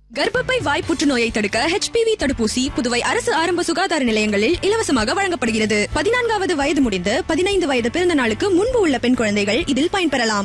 கர்ப்பப்பை வாய் புற்றுநோயை தடுக்க ஹெச்பிவி தடுப்பூசி புதுவை அரசு ஆரம்ப சுகாதார நிலையங்களில் இலவசமாக வழங்கப்படுகிறது பதினான்காவது வயது முடிந்து பதினைந்து வயது பிறந்த நாளுக்கு முன்பு உள்ள பெண் குழந்தைகள் இதில் பயன்பெறலாம்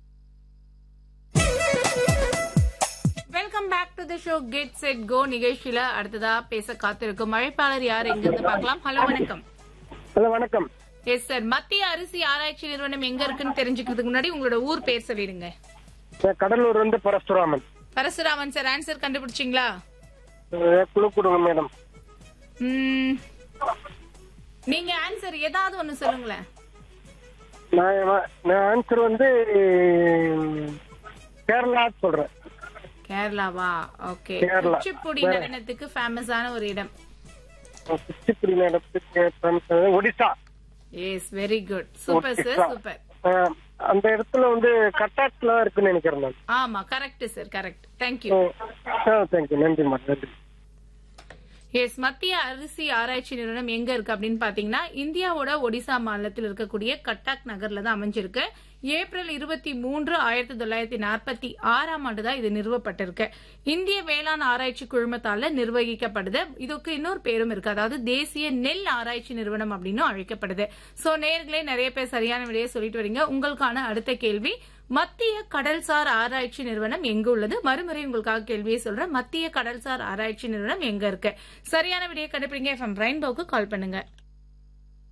welcome back to the show get set go நிகழ்ச்சியில அடுத்ததா பேச காத்திருக்கும் அழைப்பாளர் யார் எங்கிருந்து பார்க்கலாம் ஹலோ வணக்கம் ஹலோ வணக்கம் எஸ் சார் மத்திய அரிசி ஆராய்ச்சி நிறுவனம் எங்க இருக்குன்னு தெரிஞ்சுக்கிறதுக்கு முன்னாடி உங்களோட ஊர் பேர் சொல்லிடுங்க நான் கடலூர் வந்து பரசுராமன் பரசுராமன் சார் ஆன்சர் கண்டுபிடிச்சிங்களா அஹ் குழு கொடுங்க மேடம் ம், நீங்க ஆன்சர் ஏதாவது ஒண்ணு சொல்லுங்களேன் நான் வ- நான் ஆன்சர் வந்து கேரளா சொல்றேன் கேரளாவா ஓகே கேரளா. குச்சிப்புடி வேற. நடனத்துக்கு ஃபேமஸான ஒரு இடம் குச்சிப்புடி மேடத்துக்கு famous ஆனது Odisha yes very good super sir Odisha. Super அஹ் அந்த இடத்துல வந்து கட்டாக்ல இருக்குன்னு நினைக்கிறேன் நான் ஆமா correct sir correct thank you thank you நன்றி மேடம் நன்றி எஸ் மத்திய அரிசி ஆராய்ச்சி நிறுவனம் எங்க இருக்கு அப்படின்னு பாத்தீங்கன்னா இந்தியாவோட ஒடிசா மாநிலத்தில் இருக்கக்கூடிய கட்டாக் நகர்ல தான் அமைஞ்சிருக்கு ஏப்ரல் இருபத்தி மூன்று ஆயிரத்தி தொள்ளாயிரத்தி நாற்பத்தி ஆறாம் ஆண்டு தான் இது நிறுவப்பட்டிருக்கு இந்திய வேளாண் ஆராய்ச்சி குழுமத்தால நிர்வகிக்கப்படுது இதுக்கு இன்னொரு பேரும் இருக்கு அதாவது தேசிய நெல் ஆராய்ச்சி நிறுவனம் அப்படின்னு அழைக்கப்படுது சோ நேர்களே நிறைய பேர் சரியான விடையை சொல்லிட்டு வரீங்க உங்களுக்கான அடுத்த கேள்வி மத்திய கடல்சார் ஆராய்ச்சி நிறுவனம் எங்க உள்ளது மறுமுறை உங்களுக்காக கேள்வியை சொல்றேன் மத்திய கடல்சார் ஆராய்ச்சி நிறுவனம் எங்க இருக்கு சரியான விடையை கண்டுபிடிங்க எஃப்எம் ரெயின்போக்கு கால் பண்ணுங்க